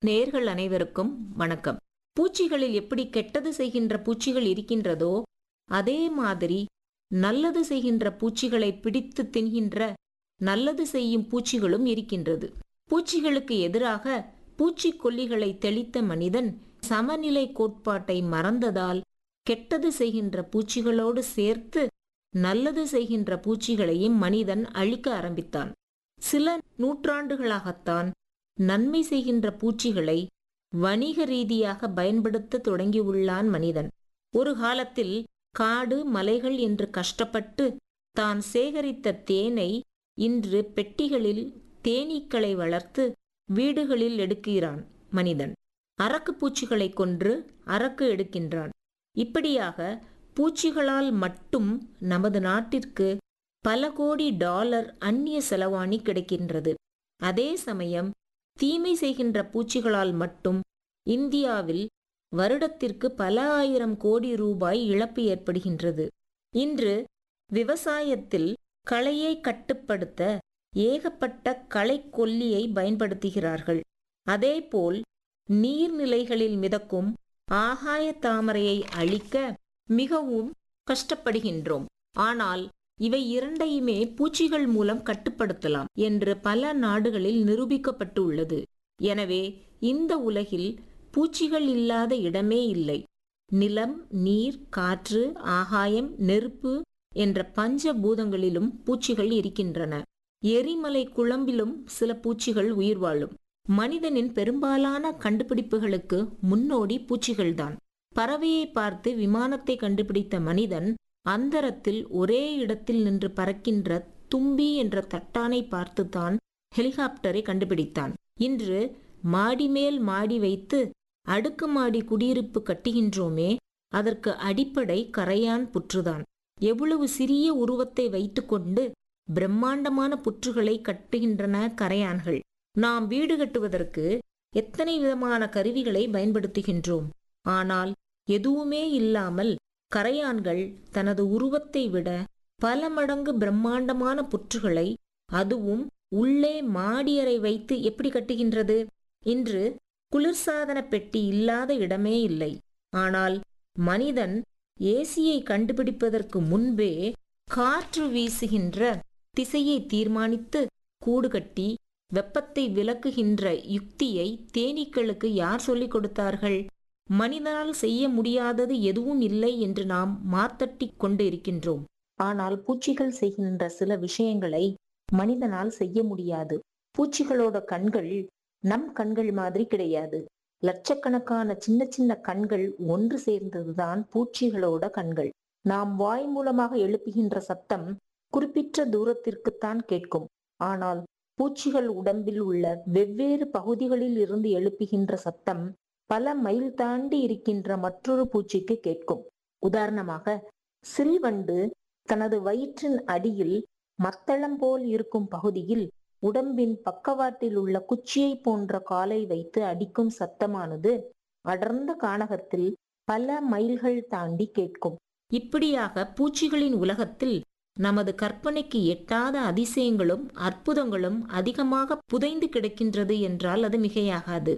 நேர்கள் அனைவருக்கும் வணக்கம் பூச்சிகளில் எப்படி கெட்டது செய்கின்ற பூச்சிகள் இருக்கின்றதோ அதே மாதிரி நல்லது செய்கின்ற பூச்சிகளை பிடித்து தின்கின்ற நல்லது செய்யும் பூச்சிகளும் இருக்கின்றது பூச்சிகளுக்கு எதிராக பூச்சிக்கொல்லிகளை தெளித்த மனிதன் சமநிலை கோட்பாட்டை மறந்ததால் கெட்டது செய்கின்ற பூச்சிகளோடு சேர்த்து நல்லது செய்கின்ற பூச்சிகளையும் மனிதன் அழிக்க ஆரம்பித்தான் சில நூற்றாண்டுகளாகத்தான் நன்மை செய்கின்ற பூச்சிகளை வணிக ரீதியாக பயன்படுத்த தொடங்கியுள்ளான் மனிதன் ஒரு காலத்தில் காடு மலைகள் என்று கஷ்டப்பட்டு தான் சேகரித்த தேனை இன்று பெட்டிகளில் தேனீக்களை வளர்த்து வீடுகளில் எடுக்கிறான் மனிதன் அரக்கு பூச்சிகளை கொன்று அரக்கு எடுக்கின்றான் இப்படியாக பூச்சிகளால் மட்டும் நமது நாட்டிற்கு பல கோடி டாலர் அந்நிய செலவாணி கிடைக்கின்றது அதே சமயம் தீமை செய்கின்ற பூச்சிகளால் மட்டும் இந்தியாவில் வருடத்திற்கு பல ஆயிரம் கோடி ரூபாய் இழப்பு ஏற்படுகின்றது இன்று விவசாயத்தில் களையை கட்டுப்படுத்த ஏகப்பட்ட களைக்கொல்லியை பயன்படுத்துகிறார்கள் அதேபோல் நீர்நிலைகளில் மிதக்கும் ஆகாய தாமரையை அழிக்க மிகவும் கஷ்டப்படுகின்றோம் ஆனால் இவை இரண்டையுமே பூச்சிகள் மூலம் கட்டுப்படுத்தலாம் என்று பல நாடுகளில் நிரூபிக்கப்பட்டு உள்ளது எனவே இந்த உலகில் பூச்சிகள் இல்லாத இடமே இல்லை நிலம் நீர் காற்று ஆகாயம் நெருப்பு என்ற பஞ்ச பூதங்களிலும் பூச்சிகள் இருக்கின்றன எரிமலை குழம்பிலும் சில பூச்சிகள் உயிர் வாழும் மனிதனின் பெரும்பாலான கண்டுபிடிப்புகளுக்கு முன்னோடி பூச்சிகள்தான் பறவையை பார்த்து விமானத்தை கண்டுபிடித்த மனிதன் அந்தரத்தில் ஒரே இடத்தில் நின்று பறக்கின்ற தும்பி என்ற தட்டானை பார்த்துதான் ஹெலிகாப்டரை கண்டுபிடித்தான் இன்று மாடி மேல் மாடி வைத்து அடுக்குமாடி குடியிருப்பு கட்டுகின்றோமே அதற்கு அடிப்படை கரையான் புற்றுதான் எவ்வளவு சிறிய உருவத்தை வைத்துக்கொண்டு பிரம்மாண்டமான புற்றுகளை கட்டுகின்றன கரையான்கள் நாம் வீடு கட்டுவதற்கு எத்தனை விதமான கருவிகளை பயன்படுத்துகின்றோம் ஆனால் எதுவுமே இல்லாமல் கரையான்கள் தனது உருவத்தை விட பல மடங்கு பிரம்மாண்டமான புற்றுகளை அதுவும் உள்ளே மாடியறை வைத்து எப்படி கட்டுகின்றது இன்று குளிர்சாதன பெட்டி இல்லாத இடமே இல்லை ஆனால் மனிதன் ஏசியை கண்டுபிடிப்பதற்கு முன்பே காற்று வீசுகின்ற திசையை தீர்மானித்து கூடு கட்டி வெப்பத்தை விலக்குகின்ற யுக்தியை தேனீக்களுக்கு யார் சொல்லிக் கொடுத்தார்கள் மனிதனால் செய்ய முடியாதது எதுவும் இல்லை என்று நாம் மாத்தட்டி கொண்டு இருக்கின்றோம் ஆனால் பூச்சிகள் செய்கின்ற சில விஷயங்களை மனிதனால் செய்ய முடியாது பூச்சிகளோட கண்கள் நம் கண்கள் மாதிரி கிடையாது லட்சக்கணக்கான சின்ன சின்ன கண்கள் ஒன்று சேர்ந்ததுதான் பூச்சிகளோட கண்கள் நாம் வாய் மூலமாக எழுப்புகின்ற சத்தம் குறிப்பிட்ட தூரத்திற்குத்தான் கேட்கும் ஆனால் பூச்சிகள் உடம்பில் உள்ள வெவ்வேறு பகுதிகளில் இருந்து எழுப்புகின்ற சத்தம் பல மைல் தாண்டி இருக்கின்ற மற்றொரு பூச்சிக்கு கேட்கும் உதாரணமாக சில்வண்டு தனது வயிற்றின் அடியில் மத்தளம் போல் இருக்கும் பகுதியில் உடம்பின் பக்கவாட்டில் உள்ள குச்சியை போன்ற காலை வைத்து அடிக்கும் சத்தமானது அடர்ந்த கானகத்தில் பல மைல்கள் தாண்டி கேட்கும் இப்படியாக பூச்சிகளின் உலகத்தில் நமது கற்பனைக்கு எட்டாத அதிசயங்களும் அற்புதங்களும் அதிகமாக புதைந்து கிடக்கின்றது என்றால் அது மிகையாகாது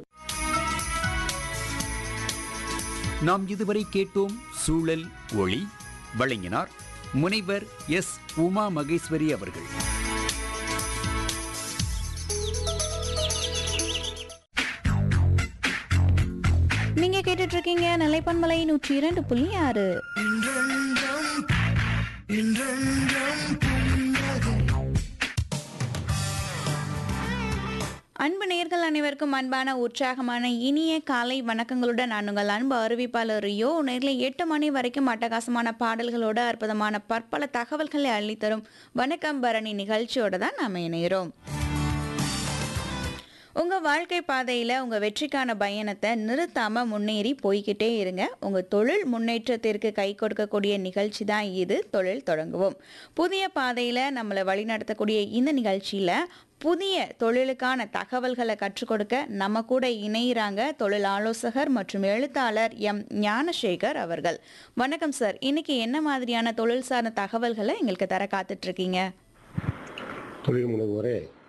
நாம் இதுவரை கேட்டோம் சூழல் ஒளி வழங்கினார் முனைவர் எஸ் உமா மகேஸ்வரி அவர்கள் நீங்க கேட்டுட்டு இருக்கீங்க நிலைப்பன்மலை நூற்றி இரண்டு புள்ளி ஆறு அன்பு நேர்கள் அனைவருக்கும் அன்பான உற்சாகமான இனிய காலை வணக்கங்களுடன் நான் உங்கள் அன்பு அறிவிப்பாளர் ரியோ நேரில் எட்டு மணி வரைக்கும் அட்டகாசமான பாடல்களோட அற்புதமான பற்பல தகவல்களை அள்ளித்தரும் வணக்கம் பரணி நிகழ்ச்சியோட தான் நாம் இணைகிறோம் உங்கள் வாழ்க்கை பாதையில் உங்கள் வெற்றிக்கான பயணத்தை நிறுத்தாமல் முன்னேறி போய்கிட்டே இருங்க உங்கள் தொழில் முன்னேற்றத்திற்கு கை கொடுக்கக்கூடிய நிகழ்ச்சி தான் இது தொழில் தொடங்குவோம் புதிய பாதையில் நம்மளை வழிநடத்தக்கூடிய இந்த நிகழ்ச்சியில் புதிய தொழிலுக்கான தகவல்களை கற்றுக் கொடுக்க நம்ம கூட இணையிறாங்க தொழில் ஆலோசகர் மற்றும் எழுத்தாளர் எம் ஞானசேகர் அவர்கள் வணக்கம் சார் இன்னைக்கு என்ன மாதிரியான தொழில் சார்ந்த தகவல்களை எங்களுக்கு தர காத்துட்டு இருக்கீங்க தொழில் முனைவோரே